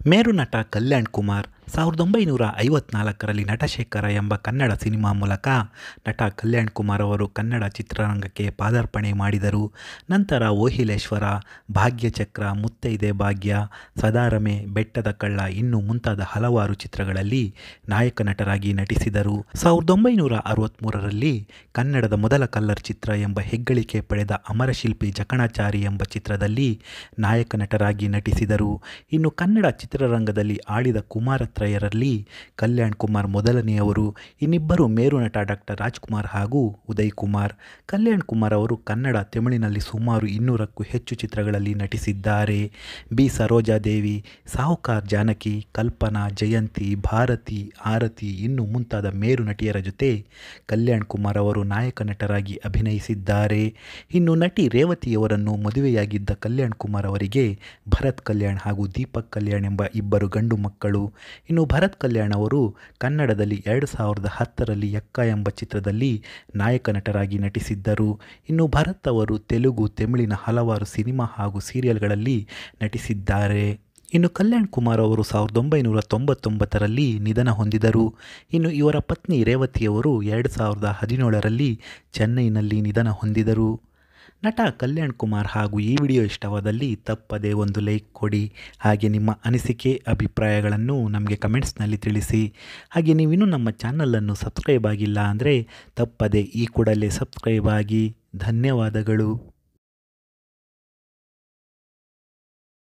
ಮೇರು ನಟ ಕಲ್ಯಾಣ್ ಕುಮಾರ್ ಸಾವಿರದ ಒಂಬೈನೂರ ಐವತ್ನಾಲ್ಕರಲ್ಲಿ ನಟಶೇಖರ ಎಂಬ ಕನ್ನಡ ಸಿನಿಮಾ ಮೂಲಕ ನಟ ಕಲ್ಯಾಣ್ ಕುಮಾರ್ ಅವರು ಕನ್ನಡ ಚಿತ್ರರಂಗಕ್ಕೆ ಪಾದಾರ್ಪಣೆ ಮಾಡಿದರು ನಂತರ ಓಹಿಲೇಶ್ವರ ಭಾಗ್ಯಚಕ್ರ ಮುತ್ತೈದೆ ಭಾಗ್ಯ ಸದಾರಮೆ ಬೆಟ್ಟದ ಕಳ್ಳ ಇನ್ನೂ ಮುಂತಾದ ಹಲವಾರು ಚಿತ್ರಗಳಲ್ಲಿ ನಾಯಕ ನಟರಾಗಿ ನಟಿಸಿದರು ಸಾವಿರದ ಒಂಬೈನೂರ ಅರವತ್ತ್ಮೂರರಲ್ಲಿ ಕನ್ನಡದ ಮೊದಲ ಕಲ್ಲರ್ ಚಿತ್ರ ಎಂಬ ಹೆಗ್ಗಳಿಕೆ ಪಡೆದ ಅಮರಶಿಲ್ಪಿ ಜಕಣಾಚಾರಿ ಎಂಬ ಚಿತ್ರದಲ್ಲಿ ನಾಯಕ ನಟರಾಗಿ ನಟಿಸಿದರು ಇನ್ನು ಕನ್ನಡ ಚಿತ್ರರಂಗದಲ್ಲಿ ಆಳಿದ ಕುಮಾರತ್ರಯರಲ್ಲಿ ಕಲ್ಯಾಣ್ ಕುಮಾರ್ ಮೊದಲನೆಯವರು ಇನ್ನಿಬ್ಬರು ಮೇರು ನಟ ಡಾಕ್ಟರ್ ರಾಜ್ಕುಮಾರ್ ಹಾಗೂ ಉದಯ್ ಕುಮಾರ್ ಕಲ್ಯಾಣ್ ಕುಮಾರ್ ಅವರು ಕನ್ನಡ ತಮಿಳಿನಲ್ಲಿ ಸುಮಾರು ಇನ್ನೂರಕ್ಕೂ ಹೆಚ್ಚು ಚಿತ್ರಗಳಲ್ಲಿ ನಟಿಸಿದ್ದಾರೆ ಬಿ ಸರೋಜಾದೇವಿ ಸಾಹುಕಾರ್ ಜಾನಕಿ ಕಲ್ಪನಾ ಜಯಂತಿ ಭಾರತಿ ಆರತಿ ಇನ್ನು ಮುಂತಾದ ಮೇರು ನಟಿಯರ ಜೊತೆ ಕಲ್ಯಾಣ್ ಕುಮಾರ್ ಅವರು ನಾಯಕ ನಟರಾಗಿ ಅಭಿನಯಿಸಿದ್ದಾರೆ ಇನ್ನು ನಟಿ ರೇವತಿಯವರನ್ನು ಮದುವೆಯಾಗಿದ್ದ ಕಲ್ಯಾಣ್ ಕುಮಾರ್ ಅವರಿಗೆ ಭರತ್ ಕಲ್ಯಾಣ್ ಹಾಗೂ ದೀಪಕ್ ಕಲ್ಯಾಣ್ ಎಂಬ ಇಬ್ಬರು ಗಂಡು ಮಕ್ಕಳು ಇನ್ನು ಭರತ್ ಕಲ್ಯಾಣ್ ಅವರು ಕನ್ನಡದಲ್ಲಿ ಎರಡು ಸಾವಿರದ ಹತ್ತರಲ್ಲಿ ಯಕ್ಕ ಎಂಬ ಚಿತ್ರದಲ್ಲಿ ನಾಯಕ ನಟರಾಗಿ ನಟಿಸಿದ್ದರು ಇನ್ನು ಭರತ್ ಅವರು ತೆಲುಗು ತಮಿಳಿನ ಹಲವಾರು ಸಿನಿಮಾ ಹಾಗೂ ಸೀರಿಯಲ್ಗಳಲ್ಲಿ ನಟಿಸಿದ್ದಾರೆ ಇನ್ನು ಕಲ್ಯಾಣ್ ಕುಮಾರ್ ಅವರು ಸಾವಿರದ ಒಂಬೈನೂರ ತೊಂಬತ್ತೊಂಬತ್ತರಲ್ಲಿ ನಿಧನ ಹೊಂದಿದರು ಇನ್ನು ಇವರ ಪತ್ನಿ ರೇವತಿಯವರು ಎರಡು ಸಾವಿರದ ಹದಿನೇಳರಲ್ಲಿ ಚೆನ್ನೈನಲ್ಲಿ ನಿಧನ ಹೊಂದಿದರು ನಟ ಕಲ್ಯಾಣ್ ಕುಮಾರ್ ಹಾಗೂ ಈ ವಿಡಿಯೋ ಇಷ್ಟವಾದಲ್ಲಿ ತಪ್ಪದೇ ಒಂದು ಲೈಕ್ ಕೊಡಿ ಹಾಗೆ ನಿಮ್ಮ ಅನಿಸಿಕೆ ಅಭಿಪ್ರಾಯಗಳನ್ನು ನಮಗೆ ಕಮೆಂಟ್ಸ್ನಲ್ಲಿ ತಿಳಿಸಿ ಹಾಗೆ ನೀವಿನ್ನೂ ನಮ್ಮ ಚಾನಲನ್ನು ಸಬ್ಸ್ಕ್ರೈಬ್ ಆಗಿಲ್ಲ ಅಂದರೆ ತಪ್ಪದೇ ಈ ಕೂಡಲೇ ಸಬ್ಸ್ಕ್ರೈಬ್ ಆಗಿ ಧನ್ಯವಾದಗಳು